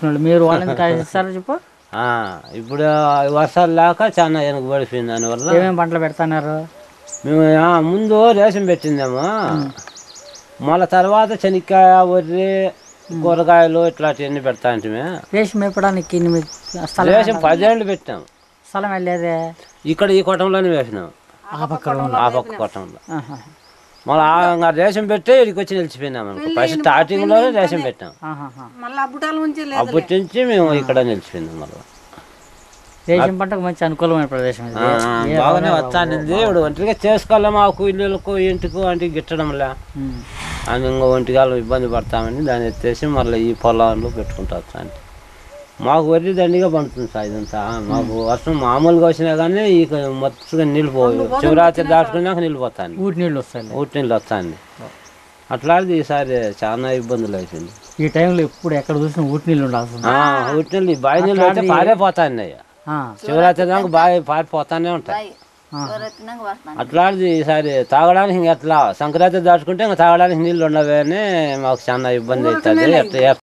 పెట్టుకున్నాడు మీరు వాళ్ళని కాస్తారా చెప్పు ఆ, ఇప్పుడు వర్షాలు లేక చాలా వెనకబడిపోయింది దానివల్ల ఏమేమి పంటలు పెడతాన్నారు మేము ఆ, ముందు రేషన్ పెట్టిందేమో మళ్ళా తర్వాత శనక్కాయ వరి కూరగాయలు ఇట్లాంటివన్నీ పెడతా అంటే రేషన్ మేపడానికి ఇన్ని మీకు స్థలం రేషన్ పదేళ్ళు పెట్టాం స్థలం వెళ్ళేదే ఇక్కడ ఈ కొట్టంలోనే వేసినాం ఆ పక్క ఆ పక్క కొట్టంలో మళ్ళీ ఇంకా రేషన్ పెట్టి ఇక్కడికి వచ్చి నిలిచిపోయినాం అనుకో ఫస్ట్ స్టార్టింగ్లోనే రేషన్ పెట్టాం మళ్ళీ అబ్బుటాల నుంచి లేదు అప్పటి నుంచి మేము ఇక్కడ నిలిచిపోయినాం మళ్ళీ రేషన్ పంటకు మంచి అనుకూలమైన ప్రదేశం ఇది ఏ బాగానే వస్తానింది ఇప్పుడు ఒంటిగా చేసుకోవాలి మాకు ఇల్లులకు ఇంటికి అంటే గిట్టడంలే ఉమ్. అని ఇంకో ఒంటిగాలు ఇబ్బంది పడతామని దాన్ని ఎత్తేసి మళ్ళీ ఈ పొలాల్లో పెట్టుకుంటా వస్తాను మాకు వరి దండిగా పండుతుంది సార్ ఇదంతా మాకు వర్షం మామూలుగా వచ్చినా కానీ ఇక మొత్తంగా నిలిపోవు శివరాత్రి దాటుకున్నాక నిలిపోతాను ఊటి నీళ్ళు వస్తాయి ఊటి నీళ్ళు వస్తాను అట్లాంటిది ఈసారి చాలా ఇబ్బందులు అయిపోయింది ఈ టైంలో ఎప్పుడు ఎక్కడ చూసినా ఊటి నీళ్ళు ఉండాల్సింది ఆ, ఊటి నీళ్ళు ఈ బావి నీళ్ళు అయితే పారేపోతాను అయ్యా ఆ, శివరాత్రి దాకా బావి పారిపోతానే ఉంటాయి ఎవరెత్తినాక వస్తాను అట్లాంటిది ఈసారి తాగడానికి ఇంక ఎట్లా సంక్రాంతి దాటుకుంటే ఇంకా తాగడానికి నీళ్ళు ఉండవని మాకు చాలా ఇబ్బంది అవుతుంది ఎట్లా